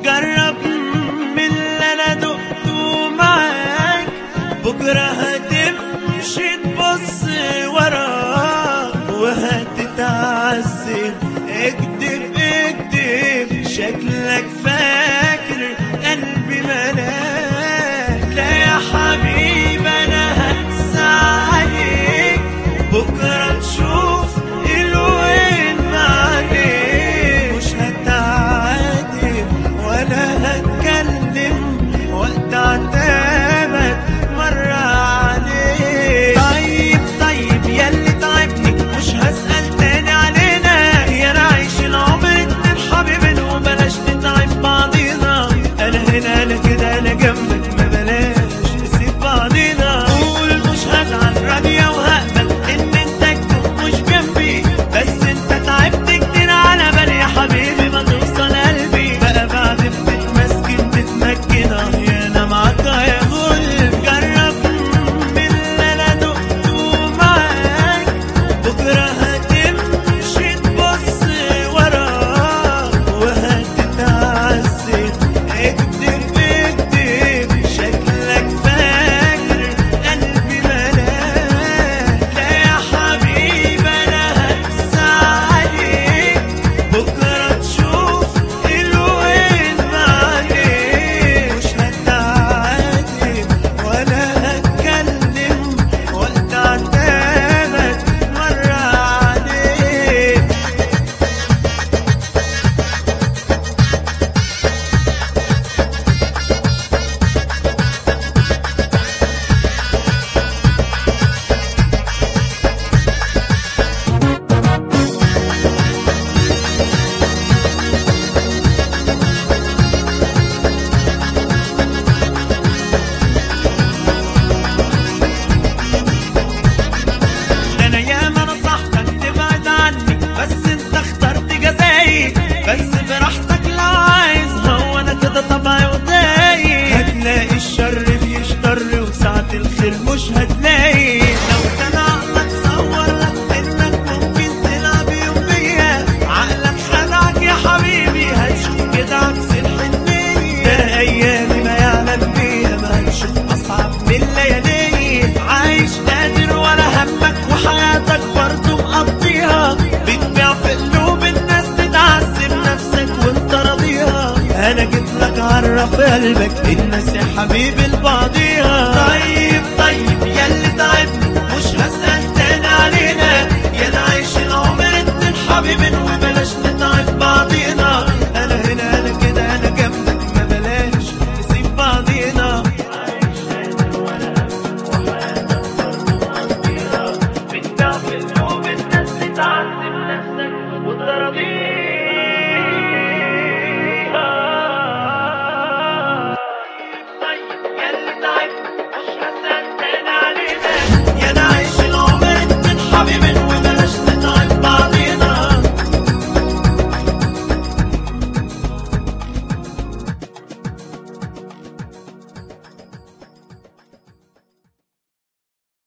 جرب من اللي انا دقته معاك بكره هتمشي تبص وراك وهتتعذب اكدب اكدب شكلك فاكر قلبي ملاك لا يا حبيبي انا هنسى عليك بكره تشوف الوين معاك مش هتعاتب ولا هتكلم وقت عتابك مرة عليك طيب طيب ياللي تعبني مش هسأل تاني علينا يا نعيش العمر اتنين حبيبين وبلاش نتعب بعضينا انا هنا انا كده انا جنبك ما بلاش نسيب بعضينا قول مش هزعل راضية وهقبل ان انت تكون مش جنبي بس انت تعبت كتير على بالي يا حبيبي ما توصل قلبي بقى بعد بتتمسكن تتمكن اه يا انا معاك يا غل جرب من اللي انا دقته معاك بكره هتمشي تبص وراك وهتتعذب اكدب اكدب شكلك فاكر قلبي ملاك لا يا حبيبي انا هنسى عليك بكره تشوف الوين معاك مش هتعاتب ولا هتكلم وقت عتابك مرة عليك انا ياما نصحتك تبعد عني بس انت اخترت جزاي بس براحتك لو عايز هو انا كده طبعي وداي هتلاقي الشر بيشطر وساعة الخير مش هتلاقي لو كان عقلك صور لك انك ممكن تلعب يوم بيا عقلك خدعك يا حبيبي هتشوف كده عكس الحنية ده ايامي ما يعلم بيها ما هنشوف اصعب من الليالي عايش قادر ولا همك وحياتك برضه مقضيها بتبيع في قلوب الناس تتعذب نفسك وانت راضيها انا جيت لك عرف قلبك الناس يا حبيبي لبعضيها طيب طيب ياللي تعبني مش هسأل تاني علينا يا نعيش العمر اتنين حبيبين